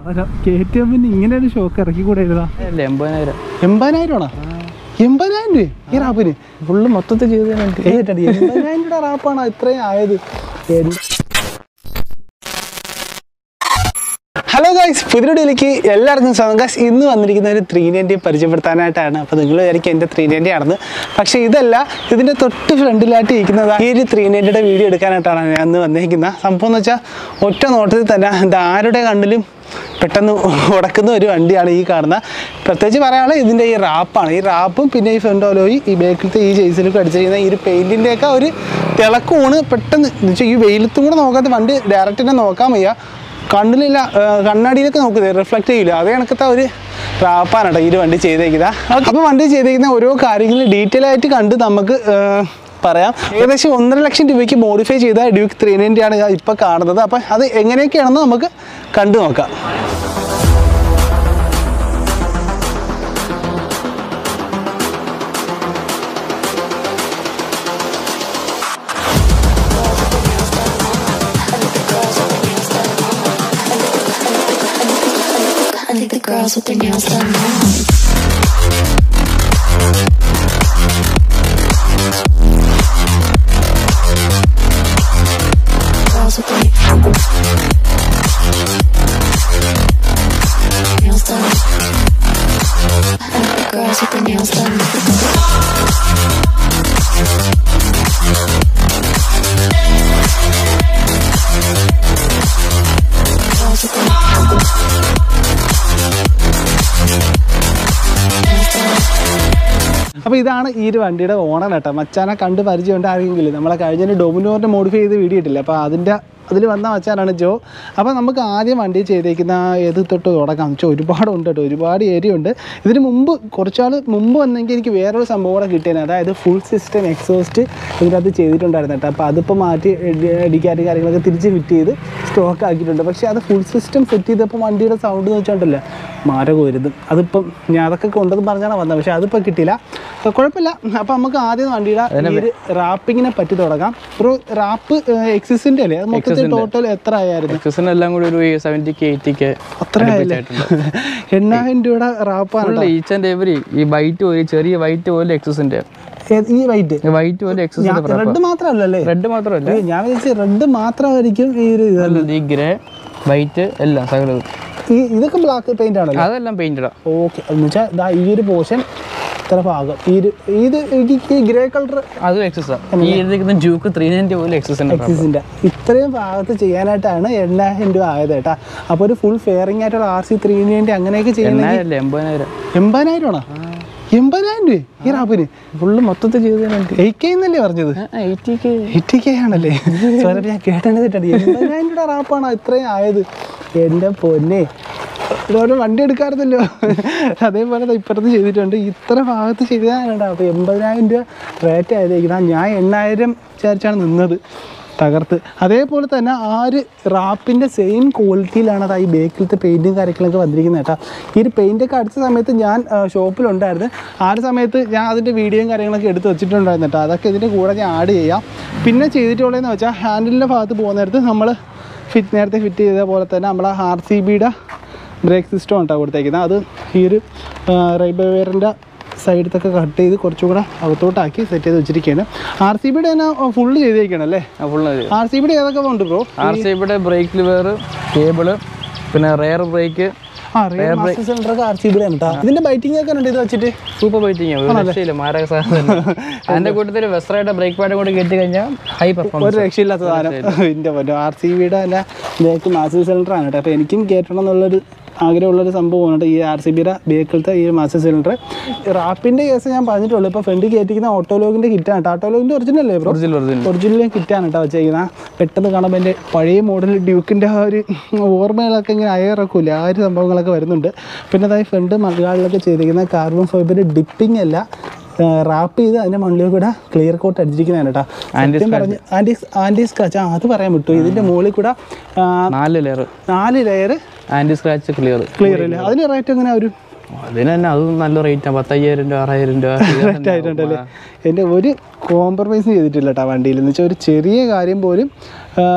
K T എമ്മിന് ഇങ്ങനെ ഒരു ഷോക്ക് ഇറക്കി കൂടെ എഴുതാ അല്ല എൺപതിനായിരം എൺപതിനായിരമാണോ എൺപതിനായിരം രൂപ ഈ റാപ്പിന് ഫുള്ള് മൊത്തത്തിൽ ചെയ്തതിനുണ്ട് ഏതിട്ടുണ്ട് എൺപതിനായിരം രൂപ റാപ്പാണ് ഇത്രയും ആയത് എന്ത്- ഹലോ ഗൈസ് പുതിയൊടിയിലേക്ക് എല്ലാവർക്കും സ്വാഗതം ഗൈസ് ഇന്ന് വന്നിരിക്കുന്ന ഒരു ത്രീ നയൻറ്റി പരിചയപ്പെടുത്താനായിട്ടാണ് അപ്പോൾ നിങ്ങൾ വിചാരിക്കും എൻ്റെ ത്രീ നയൻറ്റി ആണെന്ന് പക്ഷേ ഇതല്ല ഇതിൻ്റെ തൊട്ട് ഫ്രണ്ടിലായിട്ട് ഇരിക്കുന്നത് ഈ ഒരു ത്രീ നയൻറ്റിയുടെ വീഡിയോ എടുക്കാനായിട്ടാണ് ഞാൻ ഇന്ന് വന്നിരിക്കുന്നത് സംഭവം എന്ന് വെച്ചാൽ ഒറ്റ നോട്ടത്തിൽ തന്നെ ഇത് ആരുടെ കണ്ണിലും പെട്ടെന്ന് ഉടക്കുന്ന ഒരു വണ്ടിയാണ് ഈ കാണുന്ന പ്രത്യേകിച്ച് പറയുകയാണെങ്കിൽ ഇതിൻ്റെ ഈ റാപ്പാണ് ഈ റാപ്പും പിന്നെ ഈ ഫ്രണ്ട് ഓലോയി ഈ ബേക്കിലത്തെ ഈ ജെയ്സിലൊക്കെ അടിച്ചിരിക്കുന്ന ഈ ഒരു പെയിൻറ്റിൻ്റെയൊക്കെ ഒരു തിളക്കമാണ് പെട്ടെന്ന് എന്ന് വെച്ചാൽ ഈ വെയിലത്തും കൂടെ നോക്കാത്ത വണ്ടി ഡയറക്റ്റ് തന്നെ നോക്കാൻ വയ്യ കണ്ണിലില്ല ആ, കണ്ണാടിയിലൊക്കെ നോക്കുന്നത് റിഫ്ലക്റ്റ് ചെയ്യില്ല അതേ കണക്കത്തെ ഒരു റാപ്പാണ് കേട്ടോ ഈ ഒരു വണ്ടി ചെയ്തേക്കുന്നത് അപ്പോൾ വണ്ടി ചെയ്തേക്കുന്ന ഓരോ കാര്യങ്ങളും ഡീറ്റെയിൽ ആയിട്ട് കണ്ട് നമുക്ക് ആ, പറയാം ഏകദേശം ഒന്നര ലക്ഷം രൂപയ്ക്ക് മോഡിഫൈ ചെയ്ത ഡ്യൂക്ക് ത്രീ നയൻറ്റി ആണ് ഇപ്പോൾ കാണുന്നത് അപ്പം അത് എങ്ങനെയൊക്കെയാണെന്ന് നമുക്ക് കണ്ടു നോക്കാം I think the girls with their nails done now. Girls with their nails done. I think the girls with their nails done. Girls with their nails done. അപ്പോൾ ഇതാണ് ഈ ഒരു വണ്ടിയുടെ ഓണർ കേട്ടോ മച്ചാനെ കണ്ട് പരിചയമുണ്ട് ആരെങ്കിലും നമ്മളെ കഴിഞ്ഞ ഡൊമിനോറിൻ്റെ മോഡിഫൈ ചെയ്ത് വീഡിയോ ഇട്ടില്ല അപ്പോൾ അതിൻ്റെ അതിൽ വന്ന മച്ചാനാണ് ജോ അപ്പോൾ നമുക്ക് ആദ്യം വണ്ടി ചെയ്തേക്കുന്ന ഏത് തൊട്ട് തുടങ്ങാം വെച്ചാൽ ഒരുപാടുണ്ട് കേട്ടോ ഒരുപാട് ഏരിയ ഉണ്ട് ഇതിന് മുമ്പ് കുറച്ചാൾ മുമ്പ് വന്നെങ്കിൽ എനിക്ക് വേറൊരു സംഭവം കൂടെ കിട്ടിയത് അതായത് ഫുൾ സിസ്റ്റം എക്സോസ്റ്റ് ഇതിനകത്ത് ചെയ്തിട്ടുണ്ടായിരുന്നു കേട്ടോ അപ്പോൾ അതിപ്പോൾ മാറ്റി അടിക്കാനും കാര്യങ്ങളൊക്കെ തിരിച്ച് ഫിറ്റ് ചെയ്ത് സ്റ്റോക്ക് ആക്കിയിട്ടുണ്ട് പക്ഷേ അത് ഫുൾ സിസ്റ്റം സെറ്റ് ചെയ്തപ്പോൾ വണ്ടിയുടെ സൗണ്ട് എന്ന് വെച്ചിട്ടുണ്ടല്ലോ മാരകം വരുത് അതിപ്പം ഞാൻ അതൊക്കെ കൊണ്ടെന്ന് പറഞ്ഞാണ് വന്നത് പക്ഷേ അതിപ്പോൾ കിട്ടിയില്ല അപ്പോൾ കുഴപ്പമില്ല അപ്പോൾ നമുക്ക് ആദ്യം വണ്ടിയുടെ ഈ ഒരു റാപ്പിങ്ങിനെ പറ്റി തുടങ്ങാം ഒരു റാപ്പ് എക്സിസിൻ്റെ അല്ലേ അത് മൊത്തത്തിൽ ടോട്ടൽ എത്ര ആയായിരുന്നു എക്സസിന് എല്ലാം കൂടി ഒരു സെവൻറ്റി കെ എയ്റ്റി കെ അത്ര ആയില്ലേ എണ്ണായിരം രൂപയുടെ റാപ്പാണ് ഫുള്ള് ഈച്ച് ആൻഡ് എവറി ഈ വൈറ്റ് പോലെ ചെറിയ വൈറ്റ് പോലെ എക്സസിന്റെ ഏത് ഈ വൈറ്റ് വൈറ്റ് പോലെ എക്സസിന്റെ റെഡ് മാത്രമല്ലല്ലേ റെഡ് മാത്രമല്ല ഏയ് ഞാൻ വിചാരിച്ചു റെഡ് മാത്രമായിരിക്കും ഈ ഒരു ഇത് ഈ ഗ്രേ വൈറ്റ് എല്ലാം സകലവും ഈ ഇതൊക്കെ ബ്ലാക്ക് പെയിന്റ് ആണല്ലോ അതെല്ലാം പെയിന്റഡാ ഓക്കെ എന്ന് വെച്ചാൽ ദാ ഈ ഒരു പോർഷൻ ഇത്ര ഭാഗം ഈ ഒരു ഇത് ഈ ഗ്രേ കളർ അതും എക്സസാ ഈ എഴുതിക്കുന്ന ജൂക്ക് ത്രീ നയൻറ്റി പോലെ എക്സസിന്റെ എക്സിസിൻ്റെ ഇത്രയും ഭാഗത്ത് ചെയ്യാനായിട്ടാണ് എണ്ണായിരം രൂപ ആയത് കേട്ടാ അപ്പോൾ ഒരു ഫുൾ ഫെയറിംഗ് ആയിട്ടുള്ള ആർ സി ത്രീ വേണ്ടി അങ്ങനെയൊക്കെ ചെയ്യണമെങ്കിൽ എണ്ണായിരല്ലേ എൺപതിനായിരം എൺപതിനായിരം ആണോ എൺപതിനായിരം രൂപ ഈ റാപ്പിന് ഫുള്ള് മൊത്തത്തിൽ ചെയ്തതിനുണ്ട് എയ്റ്റ് കെ എന്നല്ലേ പറഞ്ഞത് എയ്റ്റി കെ എയ്റ്റി കെ ആണല്ലേ സോറി ഞാൻ കേട്ടത് തെറ്റാണ് എൺപതിനായിരം രൂപ റാപ്പാണ് ഇത്രയും ആയത് എൻ്റെ പൊന്നെ ഇതോടെ വണ്ടി എടുക്കാറുണ്ടല്ലോ അതേപോലെ ദാ ഇപ്പുറത്ത് ചെയ്തിട്ടുണ്ട് ഇത്ര ഭാഗത്ത് ചെയ്തതാണ് അപ്പോൾ എൺപതിനായിരം രൂപ റേറ്റ് ആയതേക്കുന്നത് ഞാൻ എണ്ണായിരം വിചാരിച്ചാണ് നിന്നത് തകർത്ത് അതേപോലെ തന്നെ ആ ഒരു റാപ്പിൻ്റെ സെയിം ക്വാളിറ്റിയിലാണ് അത് ഈ ബേക്കിലത്തെ പെയിൻറ്റും കാര്യങ്ങളൊക്കെ വന്നിരിക്കുന്നത് കേട്ടോ ഈ ഒരു പെയിൻറ്റൊക്കെ അടുത്ത സമയത്ത് ഞാൻ ആ, ഷോപ്പിലുണ്ടായിരുന്നു ആ ഒരു സമയത്ത് ഞാൻ അതിൻ്റെ വീഡിയോയും കാര്യങ്ങളൊക്കെ എടുത്ത് വെച്ചിട്ടുണ്ടായിരുന്നു കേട്ടോ അതൊക്കെ ഇതിൻ്റെ കൂടെ ഞാൻ ആഡ് ചെയ്യാം പിന്നെ ചെയ്തിട്ടുള്ളതെന്ന് വെച്ചാൽ ഹാൻഡിലിൻ്റെ ഭാഗത്ത് പോകുന്ന നേരത്ത് നമ്മൾ ഫിറ്റ് നേരത്തെ ഫിറ്റ് ചെയ്ത പോലെ തന്നെ നമ്മൾ ആർ സി ബിയുടെ ബ്രേക്ക് സിസ്റ്റം ഉണ്ടാവും കൊടുത്തേക്കുന്നത് അത് ഈ ഒരു റൈബർ വെയറിൻ്റെ സൈഡത്തൊക്കെ കട്ട് ചെയ്ത് കുറച്ചും കൂടെ അകത്തോട്ടാക്കി സെറ്റ് ചെയ്ത് വെച്ചിരിക്കുകയാണ് ആർ സി ബിയുടെ തന്നെ ഫുള്ള് ചെയ്തേക്കണം അല്ലേ ഫുള്ള് ആർ സി ബിയുടെ ഏതൊക്കെ ഉണ്ട് ബ്രോ ആർ സി ബിയുടെ ബ്രേക്ക് ലിവർ കേബിള് പിന്നെ റെയർ ബ്രേക്ക് ആ റിയൽ മാസ്റ്റർ സിലിണ്ടറൊക്കെ ആർ സി ബിയുടെ കേട്ടോ ഇതിൻ്റെ ബൈറ്റിംഗ് ഒക്കെ ഉണ്ട് ഇത് വെച്ചിട്ട് സൂപ്പർ ബൈറ്റിംഗ് ഒരു രക്ഷയില്ല മാരക സാധനം അതിന്റെ കൂട്ടത്തിൽ വെസ്റയുടെ ബ്രേക്ക് പാഡ് കൂടി കയറ്റി കഴിഞ്ഞാൽ ഹൈ ഒരു പെർഫോമൻസ് രക്ഷയില്ലാത്ത സാധനം എൻ്റെ പറ്റും ആർ സി ബിയുടെ തന്നെ ബേക്ക് മാസ്റ്റർ സിലിണ്ടറാണ് കേട്ടോ അപ്പോൾ എനിക്കും കയറ്റണം എന്നുള്ളൊരു ആഗ്രഹമുള്ളൊരു സംഭവമാണ് കേട്ടോ ഈ ആർ സി ബിയുടെ ബേക്കിലത്തെ ഈ മാസ്റ്റർ സിലിണ്ടർ റാപ്പിൻ്റെ കേസ് ഞാൻ പറഞ്ഞിട്ടുള്ളൂ ഇപ്പോൾ ഫ്രണ്ട് കയറ്റിക്കുന്ന ഓട്ടോലോഗിൻ്റെ കിറ്റാണ് കേട്ടോ ഓട്ടോലോഗിൻ്റെ ഒറിജിനൽ അല്ലേ ബ്രോ ഒറിജിനൽ ഒറിജിനൽ ഒറിജിനൽ കിറ്റാണ് കേട്ടോ വെച്ചേക്കുന്നത് പെട്ടെന്ന് കാണുമ്പോൾ എൻ്റെ പഴയ മോഡൽ ഡ്യൂക്കിൻ്റെ ആ ഒരു ഓർമ്മകളൊക്കെ ഇങ്ങനെ അയറക്കൂല ആ ഒരു സംഭവങ്ങളൊക്കെ വരുന്നുണ്ട് പിന്നെ അതായത് ഫ്രണ്ട് മലയാളിലൊക്കെ ചെയ്തിരിക്കുന്ന കാർബൺ ഫൈബർ ഡിപ്പിംഗ് അല്ല റാപ്പ് ചെയ്ത് അതിൻ്റെ മണ്ണിൽ കൂടെ ക്ലിയർ കോട്ട് അടിച്ചിരിക്കുന്നതാണ് കേട്ടോ സത്യം പറഞ്ഞ് ആൻറ്റി ആൻറ്റി സ്ക്രാച്ച് ആ അത് പറയാൻ വിട്ടു ഇതിൻ്റെ മുകളിൽ കൂടെ ആ, നാല് ലെയർ നാല് layer anti scratch clear clear ഇല്ല അതിന് റേറ്റ് എങ്ങനെ ഒരു അതിന് തന്നെ അതും നല്ല റേറ്റാണ് പത്തയ്യായിരം രൂപ ആറായിരം രൂപ റേറ്റ് ആയിട്ടുണ്ടല്ലേ എൻ്റെ ഒരു കോംപ്രമൈസും ചെയ്തിട്ടില്ല കേട്ടോ വണ്ടിയിൽ എന്ന് വെച്ചാൽ ഒരു ചെറിയ കാര്യം പോലും ആ,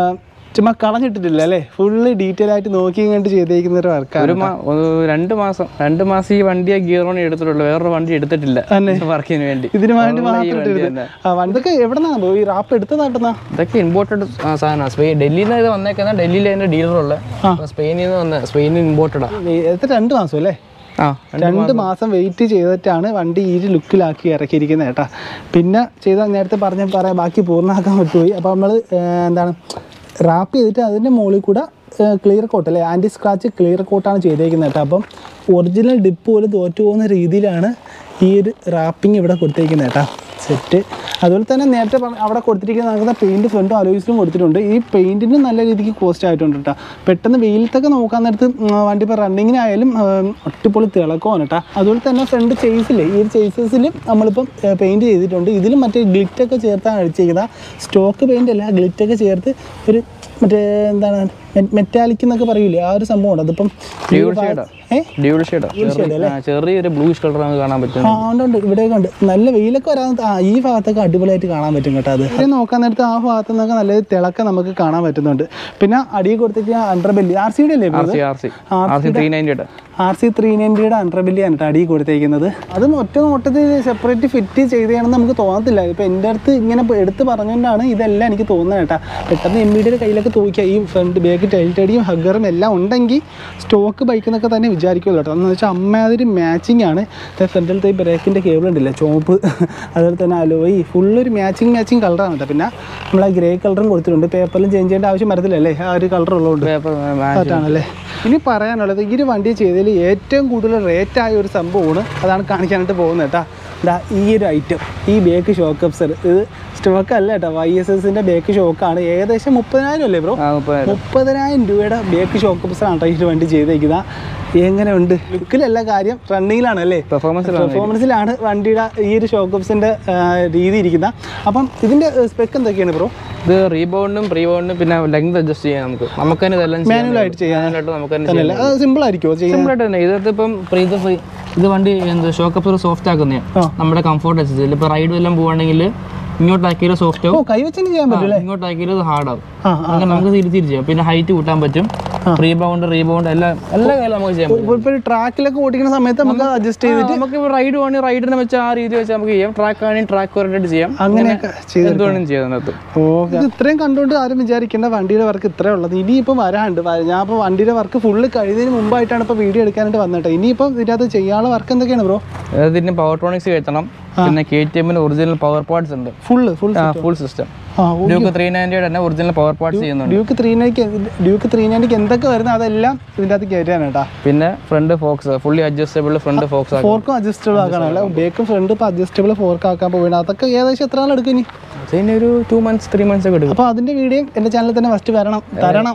ചുമ്മാ കളഞ്ഞിട്ടിട്ടില്ല അല്ലേ ഫുള്ള് ഡീറ്റെയിൽ ആയിട്ട് നോക്കി കണ്ട് ചെയ്തേക്കുന്ന ഒരു വർക്കാണ് ഒരു മാ ഒരു രണ്ട് മാസം രണ്ട് മാസം ഈ വണ്ടിയെ ഗിയർ ഓൺ എടുത്തിട്ടുള്ളൂ വേറൊരു വണ്ടി എടുത്തിട്ടില്ല വർക്കിന് വേണ്ടി ഇതിന് വേണ്ടി ഉള്ള ഈ മാത്രം വണ്ടി എടുത്ത് തന്നെ. ആ വണ്ടിയൊക്കെ എവിടെ നിന്നാണ് ഈ റാപ്പ് എടുത്ത് നട്ടുന്ന ഇതൊക്കെ ഇമ്പോർട്ടഡ് സാധനമാണ് സ്പെയിൻ ഡൽഹിയിൽ നിന്ന് ഇത് വന്നേക്കുന്ന ഡൽഹിയിൽ അതിന്റെ ഡീലറുള്ള സ്പെയിനിൽ നിന്ന് വന്ന സ്പെയിനിൽ ഇമ്പോർട്ടഡാ എത്ര രണ്ട് മാസം അല്ലേ ആ രണ്ട് മാസം വെയിറ്റ് ചെയ്തിട്ടാണ് വണ്ടി ഈ ഒരു ലുക്കിലാക്കി ഇറക്കിയിരിക്കുന്നത് കേട്ടാ പിന്നെ ചെയ്ത നേരത്തെ പറഞ്ഞ പറയാം ബാക്കി പൂർണ്ണമാക്കാൻ പറ്റുപോയി അപ്പോൾ നമ്മൾ എന്താണ് റാപ്പ് ചെയ്തിട്ട് അതിൻ്റെ മുകളിൽ കൂടെ ക്ലിയർ കോട്ട് അല്ലേ ആൻറ്റി സ്ക്രാച്ച് ക്ലിയർ കോട്ടാണ് ചെയ്തേക്കുന്നത് കേട്ടോ അപ്പം ഒറിജിനൽ ഡിപ്പ് പോലും തോറ്റു പോകുന്ന രീതിയിലാണ് ഈ ഒരു റാപ്പിംഗ് ഇവിടെ കൊടുത്തേക്കുന്നത് കേട്ടോ സെറ്റ് അതുപോലെ തന്നെ നേരത്തെ പറഞ്ഞ അവിടെ കൊടുത്തിരിക്കുന്ന നടക്കുന്ന പെയിൻറ്റ് ഫ്രണ്ടും അലോയിസിലും കൊടുത്തിട്ടുണ്ട് ഈ പെയിൻറ്റിന് നല്ല രീതിക്ക് കോസ്റ്റ് ആയിട്ടുണ്ട് കേട്ടോ പെട്ടെന്ന് വെയിലത്തൊക്കെ നോക്കാൻ നേരത്ത് ഉം, വണ്ടി ഇപ്പോൾ റണ്ണിങ്ങിനായാലും ഒട്ടിപ്പൊളി തിളക്കമാണ് കേട്ടോ അതുപോലെ തന്നെ ഫ്രണ്ട് ചേസില്ലേ ഈ ഒരു ചേസസിൽ നമ്മളിപ്പം പെയിൻറ്റ് ചെയ്തിട്ടുണ്ട് ഇതിലും മറ്റേ ഗ്ലിറ്റൊക്കെ ചേർത്താണ് അടിച്ചിരിക്കുന്നത് സ്റ്റോക്ക് പെയിൻ്റ് അല്ല ഗ്ലിറ്റൊക്കെ ചേർത്ത് ഒരു മറ്റേ എന്താണ് മെറ്റാലിക് എന്നൊക്കെ പറയൂലേ ആ ഒരു സംഭവമാണ് അതിപ്പം ഈ ഒരു ഭാഗ- ഏ ഡ്യൂൾ ഷെയ്ഡ് ചെറിയൊരു ബ്ലൂഷ് കളർ നമുക്ക് കാണാൻ പറ്റും ആ ഉണ്ട് ഉണ്ട് ഇവിടെയൊക്കെ ഉണ്ട് നല്ല വെയിലൊക്കെ വരാൻ ആ ഈ ഭാഗത്തൊക്കെ അടിപൊളിയായിട്ട് കാണാൻ പറ്റും കേട്ടോ അത് ഇത് നോക്കാൻ നേരത്ത് ആ ഭാഗത്തു നിന്നൊക്കെ നല്ല തിളക്കം നമുക്ക് കാണാൻ പറ്റുന്നുണ്ട് പിന്നെ അടിയിൽ കൊടുത്തിട്ട് അണ്ടർബെല്ലി ആർ സിയുടെ അല്ലേ R C R C R C three നയൻറ്റിയുടെ ആർ സി ത്രീ നയൻറ്റിയുടെ അണ്ടർബെല്ലിയാണ് കേട്ടോ അടിയിൽ കൊടുത്തേക്കുന്നത് അതും ഒറ്റ നോട്ടത്തിൽ സെപ്പറേറ്റ് ഫിറ്റ് ചെയ്തതാണെന്ന് നമുക്ക് തോന്നത്തില്ല ഇപ്പം എൻ്റെ അടുത്ത് ഇങ്ങനെ ഇപ്പൊ എടുത്ത് പറഞ്ഞുകൊണ്ടാണ് ഇതെല്ലാം എനിക്ക് തോന്നുന്നത് കേട്ടോ പെട്ടെന്ന് എം ബിയുടെ കയ്യിലൊക്കെ തൂക്കിയ ഈ ഫ്രണ്ട് ബാക്ക് ടൈൽറ്റടിയും ഹഗ്ഗറും എല്ലാം ഉണ്ടെങ്കിൽ സ്റ്റോക്ക് ബൈക്ക് എന്നൊക്കെ തന്നെ വിചാരിക്കുമല്ലോ കേട്ടോ എന്ന് വെച്ചാൽ അമ്മാതിരി മാച്ചിങ് ആണ് ഫ്രണ്ടിലത്തെ ഈ ബ്രേക്കിൻ്റെ കേബിൾ ഉണ്ടല്ലോ ചോപ്പ് അതുപോലെ തന്നെ അലോയി ഫുള്ളൊരു മാച്ചിങ് മാച്ചിങ് കളറാണ് കേട്ടോ പിന്നെ നമ്മൾ ആ ഗ്രേ കളറും കൊടുത്തിട്ടുണ്ട് പേപ്പറിലും ചേഞ്ച് ചെയ്യേണ്ട ആവശ്യം വരത്തില്ലല്ലേ ആ ഒരു കളർ ഉള്ളതുകൊണ്ട് പേപ്പർ ആണല്ലേ ഇനി പറയാനുള്ളത് ഈ ഒരു വണ്ടി ചെയ്തതിൽ ഏറ്റവും കൂടുതൽ റേറ്റ് ആയ ഒരു സംഭവമാണ് അതാണ് കാണിക്കാനായിട്ട് പോകുന്നത് കേട്ടോ ഇതാ ഈ ഒരു ഐറ്റം ഈ ബേക്ക് ഷോക്ക് അപ്സർ ഇത് സ്റ്റോക്ക് അല്ല കേട്ടോ വൈ എസ് എസിൻ്റെ ബേക്ക് ഷോക്കാണ് ഏകദേശം മുപ്പതിനായിരം അല്ലേ ബ്രോ മുപ്പതിനായിരം രൂപയുടെ ബേക്ക് ഷോക്ക് അപ്സറാണ് കേട്ടോ ഈ ഒരു വണ്ടി ചെയ്തേക്കുന്നത് എങ്ങനെയുണ്ട് ലുക്കിലല്ല കാര്യം റണ്ണിങ്ങിലാണ് അല്ലേ പെർഫോമൻസ് പെർഫോമൻസിലാണ് വണ്ടിയുടെ ഈ ഒരു ഷോക്ക് അപ്സിൻ്റെ രീതി ഇരിക്കുന്നത് അപ്പം ഇതിൻ്റെ സ്പെക്ക് എന്തൊക്കെയാണ് ബ്രോ ഇത് റീബൗണ്ടും പ്രീബൗണ്ടും പിന്നെ ലെങ്ത് അഡ്ജസ്റ്റ് ചെയ്യാം നമുക്ക് നമുക്ക് തന്നെ ഇതെല്ലാം Manual ആയിട്ട് ചെയ്യാം. മാനുവലായിട്ട് നമുക്ക് തന്നെ തന്നെയല്ലേ അത് സിമ്പിൾ ആയിരിക്കുമോ ചെയ്യാൻ സിമ്പിൾ ആയിട്ട് തന്നെ ഇതിനകത്ത് ഇപ്പം പ്രീ- ഇത് ഫ്രീ ഇത് വണ്ടി എന്ത് ഷോക്കപ്പ് സോഫ്റ്റ് ആക്കുന്നതാണ് ആ. നമ്മുടെ കംഫോർട്ട് അനുസരിച്ച് ഇപ്പോൾ റൈഡ് വല്ലതും പോവാണെങ്കിൽ ഇങ്ങോട്ടാക്കിയാൽ സോഫ്റ്റ് ഓ ആവും കൈവച്ചിന് ചെയ്യാൻ പറ്റും ഇങ്ങോട്ടാക്കിയാൽ ഹാർഡ് ആവും ആ ആ അങ്ങനെ നമുക്ക് തിരിച്ച് തിരിച്ച് ചെയ്യാം പിന്നെ ഹൈറ്റ് കൂട്ടാൻ പറ്റും റീബൗണ്ട് റീബൗണ്ട് എല്ലാം എല്ലാ കാര്യം നമുക്ക് ചെയ്യാൻ പറ്റും ഇപ്പോൾ ഒരു ട്രാക്കിലൊക്കെ ഓടിക്കുന്ന സമയത്ത് നമുക്ക് അഡ്ജസ്റ്റ് ചെയ്തിട്ട് നമുക്ക് റൈഡ് വേണമെങ്കിൽ റൈഡിനെ വെച്ച് ആ രീതി വെച്ച് നമുക്ക് ചെയ്യാം ട്രാക്ക് ആണെങ്കിൽ ട്രാക്ക് ഓറിയൻറ്റഡ് ചെയ്യാം അങ്ങനെയൊക്കെ ചെയ്ത് എന്ത് വേണമെങ്കിലും ചെയ്യാം അതിനകത്ത് ഇത് ഇത്രയും കണ്ടുകൊണ്ട് ആരും വിചാരിക്കേണ്ട വണ്ടിയുടെ വർക്ക് ഇത്രേ ഉള്ളത് ഇനിയിപ്പോൾ വരാണ്ട് വ- ഞാൻ ഇപ്പോൾ വണ്ടിയുടെ വർക്ക് ഫുള്ള് കഴിയുന്നതിന് മുമ്പായിട്ടാണ് ഇപ്പോൾ വീഡിയോ എടുക്കാനായിട്ട് വന്നിട്ട് ഇനിയിപ്പം ഇതിനകത്ത് ചെയ്യാനുള്ള വർക്ക് എന്തൊക്കെയാണ് ബ്രോ ഇതിന് പവർ ട്രോണിക്സ് കയറ്റണം പിന്നെ കെ ടി എമ്മിന് ഒറിജിനൽ പവർ പാർട്സ് ഉണ്ട് ഫുള്ള് ഫുൾ ഫുൾ സിസ്റ്റം ആ ഡ്യൂക്ക് ത്രീ നയൻറ്റിയുടെ തന്നെ ഒറിജിനൽ പവർ പാർട്സ് ചെയ്യുന്നുണ്ട് ഡ്യൂക്ക് ത്രീ നൈക്ക് ഡ്യൂക്ക് ത്രീ നൈൻറ്റിക്ക് എന്തൊക്കെ വരുന്നത് അതെല്ലാം ഇതിൻ്റെ അകത്ത് കയറ്റാണ് കേട്ടോ പിന്നെ front forks fully adjustable front forks ആക്കും ഫോർക്കും അഡ്ജസ്റ്റബിൾ ആക്കാനല്ല ബേക്കും ഫ്രണ്ട് ഇപ്പോൾ അഡ്ജസ്റ്റബിൾ ഫോർക്ക് ആക്കാൻ പോവുകയാണ് അതൊക്കെ ഏകദേശം എത്ര നാൾ എടുക്കും ഇനി അതിന് ഒരു ടു മന്ത്സ് ത്രീ മന്ത്സ് ഒക്കെ എടുക്കും അപ്പോൾ അതിൻ്റെ വീഡിയോ എൻ്റെ ചാനലിൽ തന്നെ ഫസ്റ്റ് വരണം തരണം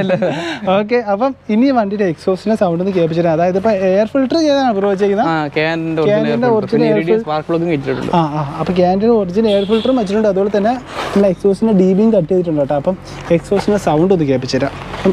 ഓക്കെ അപ്പം ഇനി വണ്ടിയുടെ എക്സോസിനെ സൗണ്ട് ഒന്ന് കേൾപ്പിച്ചിട്ട് അതായത് ഇപ്പോൾ എയർ ഫിൽറ്റർ ചെയ്താണ് ബ്രോ ചെയ്യുന്നത് ആ ക്യാനിന്റെ Canon ന്റെ ഒറിജിനൽ സ്പാർക്ക് പ്ലഗും കിട്ടിയിട്ടുണ്ട് ആ ആ അപ്പോൾ ക്യാൻഡിൻ്റെ ഒറിജിനൽ എയർ ഫിൽറ്ററും വെച്ചിട്ടുണ്ട് അതുപോലെ തന്നെ നമ്മൾ എക്സോസിൻ്റെ ഡി ബിയും കട്ട് ചെയ്തിട്ടുണ്ട് കേട്ടോ അപ്പം എക്സോസിൻ്റെ സൗണ്ട് ഒന്ന് കേൾപ്പിച്ചു തരാം അപ്പം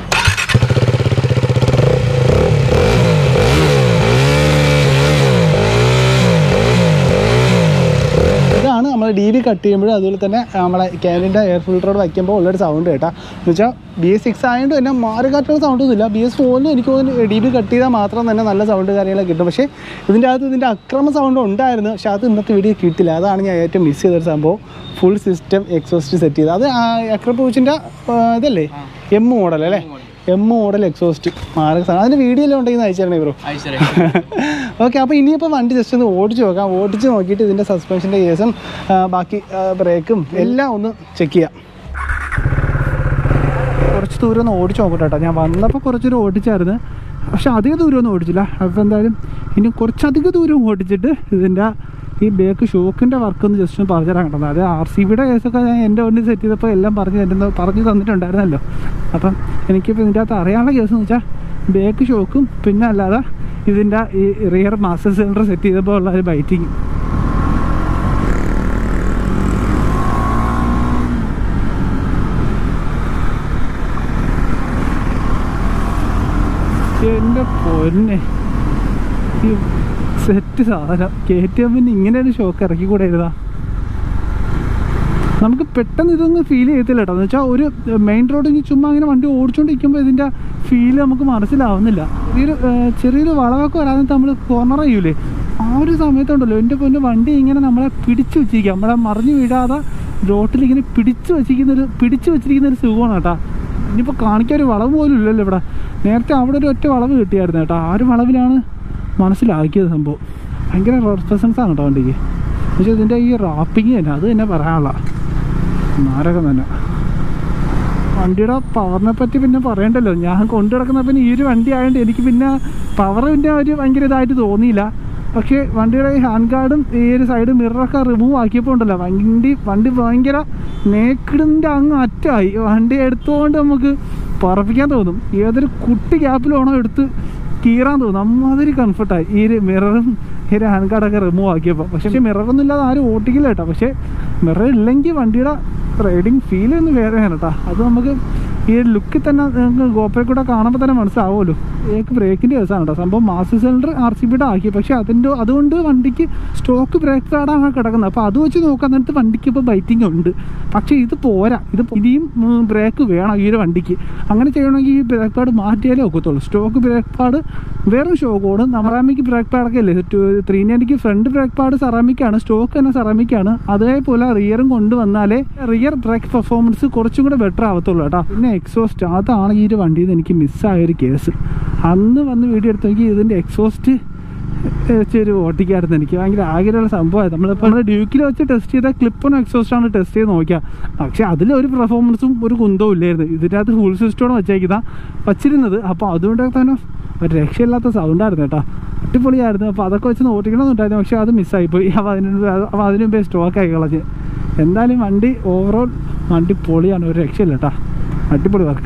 ഇതാണ് നമ്മൾ ഡി ബി കട്ട് ചെയ്യുമ്പോഴും അതുപോലെ തന്നെ നമ്മളെ ക്യാനിൻ്റെ എയർ ഫിൽറ്ററോട് വയ്ക്കുമ്പോൾ ഉള്ളൊരു സൗണ്ട് കേട്ടോ എന്ന് വെച്ചാൽ ബി എസ് സിക്സ് ആയതുകൊണ്ട് തന്നെ മാറുകാറ്റുള്ള സൗണ്ടൊന്നുമില്ല ബി എസ് ഫോറിന് എനിക്ക് തോന്നുന്നു ഡി ബി കട്ട് ചെയ്താൽ മാത്രം തന്നെ നല്ല സൗണ്ട് കാര്യങ്ങളൊക്കെ കിട്ടും പക്ഷേ ഇതിൻ്റെ അകത്ത് ഇതിൻ്റെ അക്രമ സൗണ്ട് ഉണ്ടായിരുന്നു പക്ഷേ അത് ഇന്നത്തെ വീഡിയോ കിട്ടില്ല അതാണ് ഞാൻ ഏറ്റവും മിസ് ചെയ്തൊരു സംഭവം ഫുൾ സിസ്റ്റം എക്സോസ്റ്റ് സെറ്റ് ചെയ്ത് അത് അക്രപൂച്ചിൻ്റെ ഇതല്ലേ എം മോഡൽ അല്ലേ എം മോഡൽ എക്സോസ്റ്റ് മാറുക സാധനം അതിൻ്റെ വീഡിയോ എല്ലാം ഉണ്ടെങ്കിൽ അയച്ചു ബ്രോ ഓക്കെ അപ്പോൾ ഇനിയിപ്പോൾ വണ്ടി ജസ്റ്റ് ഒന്ന് ഓടിച്ച് നോക്കാം ഓടിച്ച് നോക്കിയിട്ട് ഇതിൻ്റെ സസ്പെൻഷൻ്റെ കേസും ബാക്കി ബ്രേക്കും എല്ലാം ഒന്ന് ചെക്ക് ചെയ്യാം കുറച്ച് ദൂരം ഒന്ന് ഓടിച്ച് നോക്കട്ടെ കേട്ടോ ഞാൻ വന്നപ്പോൾ കുറച്ച് ദൂരം ഓടിച്ചായിരുന്നു പക്ഷെ അധികം ദൂരം ഒന്നും ഓടിച്ചില്ല അപ്പോൾ എന്തായാലും ഇനി കുറച്ചധികം ദൂരം ഓടിച്ചിട്ട് ഇതിൻ്റെ ഈ ബേക്ക് ഷോക്കിൻ്റെ വർക്ക് ഒന്ന് ജസ്റ്റ് ഒന്ന് പറഞ്ഞു തരാൻ കേട്ടോ അത് ആർ സി ബിയുടെ കേസൊക്കെ ഞാൻ എൻ്റെ വണ്ടി സെറ്റ് ചെയ്തപ്പോൾ എല്ലാം പറഞ്ഞു തരുന്ന പറഞ്ഞു തന്നിട്ടുണ്ടായിരുന്നല്ലോ അപ്പം എനിക്കിപ്പോൾ ഇതിൻ്റെ അകത്ത് അറിയാനുള്ള കേസ് എന്ന് വെച്ചാൽ ബേക്ക് ഷോക്കും പിന്നെ അല്ലാതെ ഇതിൻ്റെ ഈ റിയർ മാസ്റ്റർ സിലിണ്ടർ സെറ്റ് ചെയ്തപ്പോൾ ഉള്ള ഒരു ബൈറ്റിങ് എൻ്റെ പൊന്നെ ഈ സെറ്റ് സാധനം കെ ടി എമ്മിന് ഇങ്ങനെ ഒരു ഷോക്ക് ഇറക്കി കൂടെ ഇരുതാ നമുക്ക് പെട്ടെന്ന് ഇതൊന്നും ഫീൽ ചെയ്യത്തില്ല കേട്ടോ എന്ന് വെച്ചാൽ ഒരു മെയിൻ റോഡിൽ ചുമ്മാ അങ്ങനെ വണ്ടി ഓടിച്ചുകൊണ്ടിരിക്കുമ്പോൾ ഇതിൻ്റെ ഫീല് നമുക്ക് മനസ്സിലാവുന്നില്ല ചെറിയൊരു ഏഹ്, ചെറിയൊരു വളവൊക്കെ വരാതെ നമ്മൾ കോർണർ ചെയ്യൂലേ ആ ഒരു സമയത്തുണ്ടല്ലോ എൻ്റെ പൊന്നെ വണ്ടി ഇങ്ങനെ നമ്മളെ പിടിച്ചു വെച്ചിരിക്കുക നമ്മളെ മറിഞ്ഞു വീഴാതെ റോട്ടിൽ ഇങ്ങനെ പിടിച്ചു വെച്ചിരിക്കുന്ന ഒരു പിടിച്ചു വെച്ചിരിക്കുന്ന ഒരു സുഖമാണ് കേട്ടോ ഇനിയിപ്പോൾ കാണിക്കാൻ ഒരു വളവ് പോലും ഇല്ലല്ലോ ഇവിടെ നേരത്തെ അവിടെ ഒരു ഒറ്റ വളവ് കിട്ടിയായിരുന്നു കേട്ടോ ആ ഒരു വളവിലാണ് മനസ്സിലാക്കിയത് സംഭവം ഭയങ്കര റെസ്പെസൻസ് ആണ് കേട്ടോ വണ്ടിക്ക് പക്ഷേ ഇതിൻ്റെ ഈ റാപ്പിങ് തന്നെ അത് തന്നെ പറയാനുള്ള നാരകം തന്നെ വണ്ടിയുടെ പവറിനെ പറ്റി പിന്നെ പറയണ്ടല്ലോ ഞാൻ കൊണ്ടു കിടക്കുന്ന പിന്നെ ഈ ഒരു വണ്ടി ആയതുകൊണ്ട് എനിക്ക് പിന്നെ പവർ പിന്നെ ഒരു ഭയങ്കര ഇതായിട്ട് തോന്നിയില്ല പക്ഷേ വണ്ടിയുടെ ഈ ഹാൻഡ് ഗാർഡും ഈ ഒരു സൈഡ് മിററൊക്കെ റിമൂവ് ആക്കിയപ്പോൾ ഉണ്ടല്ലോ വണ്ടി വണ്ടി ഭയങ്കര നേക്കിടിൻ്റെ അങ്ങ് അറ്റായി വണ്ടി എടുത്തുകൊണ്ട് നമുക്ക് പറപ്പിക്കാൻ തോന്നും ഏതൊരു കുട്ടി ഗ്യാപ്പിൽ വേണോ എടുത്ത് കീറാൻ തോന്നും അമ്മാതിരി കംഫർട്ടായി ഈ ഒരു മിററും ഈ ഒരു ഹാൻഡ് ഗാർഡൊക്കെ റിമൂവ് ആക്കിയപ്പോൾ പക്ഷേ മിററൊന്നും ഇല്ലാതെ ആരും ഓട്ടിക്കില്ല കേട്ടോ പക്ഷേ മിറർ ഇല്ലെങ്കിൽ വണ്ടിയുടെ റൈഡിങ് ഫീൽ ഒന്ന് വേറെയാണ് കേട്ടോ അത് നമുക്ക് ഈ ലുക്കിൽ തന്നെ നിങ്ങൾക്ക് ഗോപ്രയിൽ കൂടെ കാണുമ്പോൾ തന്നെ മനസ്സിലാവുമല്ലോ ഏക്ക് ബ്രേക്കിൻ്റെ കേസാണ് കേട്ടോ സംഭവം മാസ് സിലിണ്ടർ ആർ സി ബിയുടെ ആക്കി പക്ഷേ അതിൻ്റെ അതുകൊണ്ട് വണ്ടിക്ക് സ്റ്റോക്ക് ബ്രേക്ക് പാഡാണ് കിടക്കുന്നത് അപ്പോൾ അത് വെച്ച് നോക്കാൻ നേരത്ത് വണ്ടിക്ക് ഇപ്പോൾ ബൈറ്റിംഗ് ഉണ്ട് പക്ഷേ ഇത് പോരാ ഇത് ഇനിയും ബ്രേക്ക് വേണം ഈ ഒരു വണ്ടിക്ക് അങ്ങനെ ചെയ്യണമെങ്കിൽ ഈ ബ്രേക്ക് പാഡ് മാറ്റിയാലേ ഒക്കത്തുള്ളൂ സ്റ്റോക്ക് ബ്രേക്ക് പാഡ് വേറെ ഷോക്കോട് സെറാമിക് ബ്രേക്ക് പാഡൊക്കെ അല്ലേ ത്രീ നയൻറ്റിക്ക് ഫ്രണ്ട് ബ്രേക്ക് പാഡ് സെറാമിക്കാണ് സ്റ്റോക്ക് തന്നെ സെറാമിക്കാണ് അതേപോലെ റിയറും കൊണ്ടുവന്നാലേ റിയർ ബ്രേക്ക് പെർഫോമൻസ് കുറച്ചും കൂടെ ബെറ്റർ ആവത്തുള്ളൂ കേട്ടോ പിന്നെ എക്സോസ്റ്റ് അതാണ് ഈ ഒരു വണ്ടിയിൽ നിന്ന് എനിക്ക് മിസ്സായ ഒരു കേസ് അന്ന് വന്ന് വീഡിയോ എടുത്ത് നോക്കി ഇതിൻ്റെ എക്സോസ്റ്റ് ഒരു ഓട്ടിക്കായിരുന്നു എനിക്ക് ഭയങ്കര ആഗ്രഹമുള്ള സംഭവമായിരുന്നു നമ്മളിപ്പോൾ നമ്മൾ ഡ്യൂക്കിൽ വെച്ച് ടെസ്റ്റ് ചെയ്ത ക്ലിപ്പൺ എക്സോസ്റ്റ് ആണ് ടെസ്റ്റ് ചെയ്ത് നോക്കിയ പക്ഷെ അതിൽ ഒരു പെർഫോമൻസും ഒരു കുന്തവും ഇല്ലായിരുന്നു ഇതിൻ്റെ അകത്ത് ഫുൾ സിസ്റ്റമാണ് വെച്ചേക്കുന്ന വച്ചിരുന്നത് അപ്പോൾ അതുകൊണ്ടൊക്കെ തന്നെ ഒരു രക്ഷയില്ലാത്ത സൗണ്ടായിരുന്നു കേട്ടോ അടിപൊളിയായിരുന്നു അപ്പോൾ അതൊക്കെ വെച്ച് ഓട്ടിക്കണമെന്നുണ്ടായിരുന്നു പക്ഷേ അത് മിസ്സായിപ്പോയി അപ്പോൾ അതിന് മുമ്പ് അപ്പോൾ അതിന് മുമ്പേ സ്റ്റോക്ക് ആയി കളഞ്ഞ് എന്തായാലും വണ്ടി ഓവറോൾ വണ്ടി പൊളിയാണ് ഒരു രക്ഷയില്ല കേട്ടോ അടിപൊളി വർക്ക്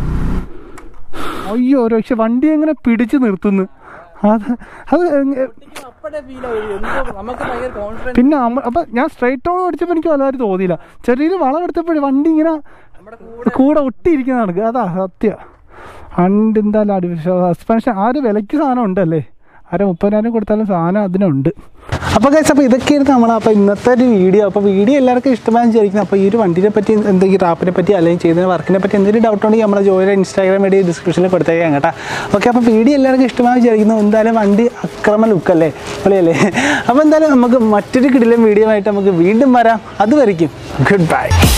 അയ്യോ ഒരു രക്ഷ വണ്ടി എങ്ങനെ പിടിച്ച് നിർത്തുന്നു അത് അത് എങ്ങ- നമുക്ക് ഭയങ്കര കോൺഫിഡൻസ് പിന്നെ അമ്മ- അപ്പൊ ഞാൻ സ്ട്രൈറ്റ് ഓൺ അടിച്ചപ്പോൾ എനിക്ക് വല്ലവരും തോന്നിയില്ല ചെറിയൊരു വളം എടുത്തപ്പോഴും വണ്ടി ഇങ്ങനെ കൂടെ ഒട്ടിയിരിക്കുന്നതാണ് അതാ സത്യം വണ്ടി എന്തായാലും അടി സസ്പെൻഷൻ ആ ഒരു വിലയ്ക്ക് സാധനം ഉണ്ടല്ലേ അര മുപ്പതിനായിരം കൊടുത്താലും സാധനം അതിനുണ്ട് അപ്പോൾ കഴിച്ച് അപ്പോൾ ഇതൊക്കെയായിരുന്നു നമ്മൾ അപ്പോൾ ഇന്നത്തെ ഒരു വീഡിയോ അപ്പോൾ വീഡിയോ എല്ലാവർക്കും ഇഷ്ടമായെന്ന് വിചാരിക്കുന്നു അപ്പോൾ ഈ ഒരു വണ്ടിനെ പറ്റി എന്തെങ്കിലും റാപ്പിനെ പറ്റി അല്ലെങ്കിൽ ചെയ്യുന്ന വർക്കിനെ പറ്റി എന്തെങ്കിലും ഡൗട്ട് ഉണ്ടെങ്കിൽ നമ്മുടെ ജോലിയുടെ ഇൻസ്റ്റാഗ്രാം ഐ ഡി ഡിസ്ക്രിപ്ഷനിൽ കൊടുത്തേക്കാം കേട്ടോ ഓക്കെ അപ്പോൾ വീഡിയോ എല്ലാവർക്കും ഇഷ്ടമായെന്ന് വിചാരിക്കുന്നു എന്തായാലും വണ്ടി അക്രമ ലുക്കല്ലേ പൊളിയല്ലേ അപ്പോൾ എന്തായാലും നമുക്ക് മറ്റൊരു കിടിലം വീഡിയോ ആയിട്ട് നമുക്ക് വീണ്ടും വരാം അതുവരെയ്ക്കും ഗുഡ് ബൈ